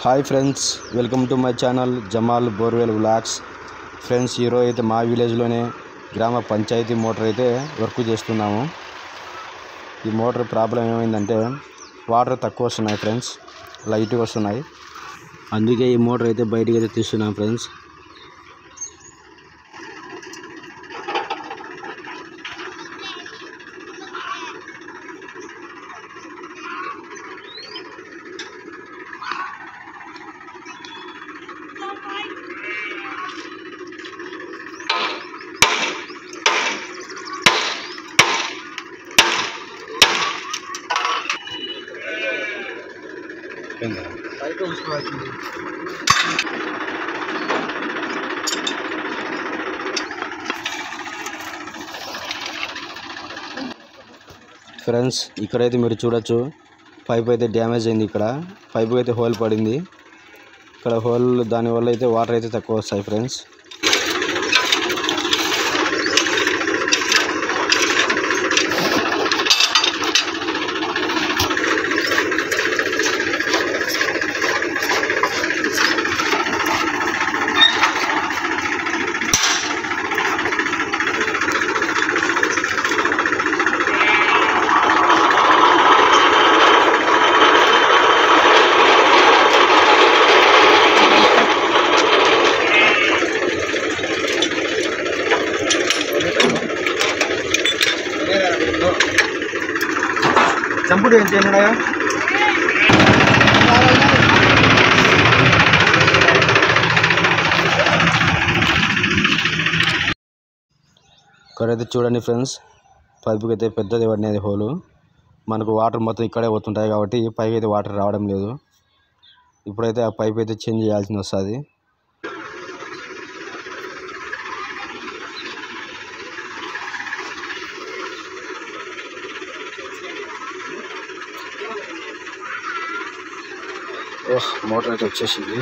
hi friends welcome to my channel Jamal borewell vlogs friends ఈరోజు అయితే మా విలేజ్లోనే గ్రామ పంచాయతీ మోటార్ అయితే వర్క్ చేస్తున్నాము ఈ మోటార్ ప్రాబ్లం ఏమైందంటే వాటర్ తక్కువ వస్తున్నాయి ఫ్రెండ్స్ లైట్గా వస్తున్నాయి అందుకే ఈ మోటార్ అయితే బయటికి అయితే తీస్తున్నాం ఫ్రెండ్స్ ఫ్రెండ్స్ ఇక్కడైతే మీరు చూడొచ్చు పైప్ అయితే డ్యామేజ్ అయింది ఇక్కడ పైప్ అయితే హోల్ పడింది ఇక్కడ హోల్ దానివల్ల అయితే వాటర్ అయితే తక్కువ వస్తాయి ఫ్రెండ్స్ చంపుడు ఏం చేయనున్నాయా ఇక్కడైతే చూడండి ఫ్రెండ్స్ పైపుకి అయితే పెద్దది పడినది హోలు మనకు వాటర్ మొత్తం ఇక్కడే పోతుంటాయి కాబట్టి పైకి అయితే వాటర్ రావడం లేదు ఇప్పుడైతే ఆ పైప్ అయితే చేంజ్ చేయాల్సి వస్తుంది ఓహ్ మోటార్ అయితే వచ్చేసింది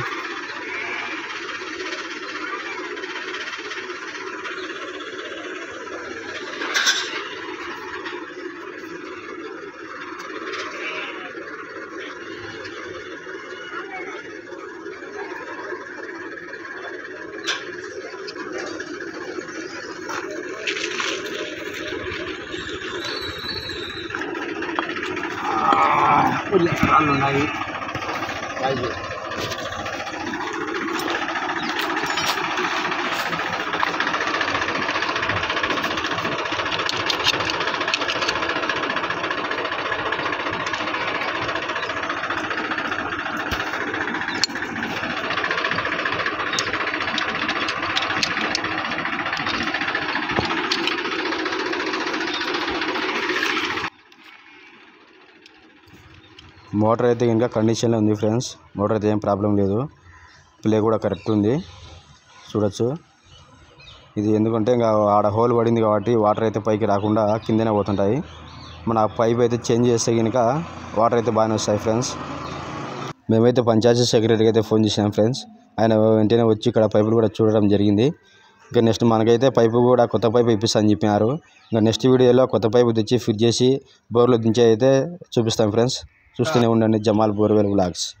రాళ్ళు ఉన్నాయి మోటార్ అయితే ఇంకా కండిషన్లో ఉంది ఫ్రెండ్స్ మోటార్ అయితే ఏం ప్రాబ్లం లేదు ప్లే కూడా కరెక్ట్ ఉంది చూడొచ్చు ఇది ఎందుకంటే ఇంకా ఆడ హోల్ పడింది కాబట్టి వాటర్ అయితే పైకి రాకుండా కిందనే పోతుంటాయి మన పైప్ అయితే చేంజ్ చేస్తే కనుక వాటర్ అయితే బాగానే వస్తాయి ఫ్రెండ్స్ మేమైతే పంచాయతీ సెక్రటరీకి అయితే ఫోన్ చేసినాం ఫ్రెండ్స్ ఆయన వెంటనే వచ్చి ఇక్కడ పైపులు కూడా చూడడం జరిగింది ఇంకా నెక్స్ట్ మనకైతే పైపు కూడా కొత్త పైపు ఇప్పిస్తామని చెప్పినారు ఇంకా నెక్స్ట్ వీడియోలో కొత్త పైపు తెచ్చి ఫిట్ చేసి బోర్లో దించి అయితే చూపిస్తాం ఫ్రెండ్స్ చూస్తూనే ఉండండి జమాల్ బోర్వెల్ బ్లాగ్స్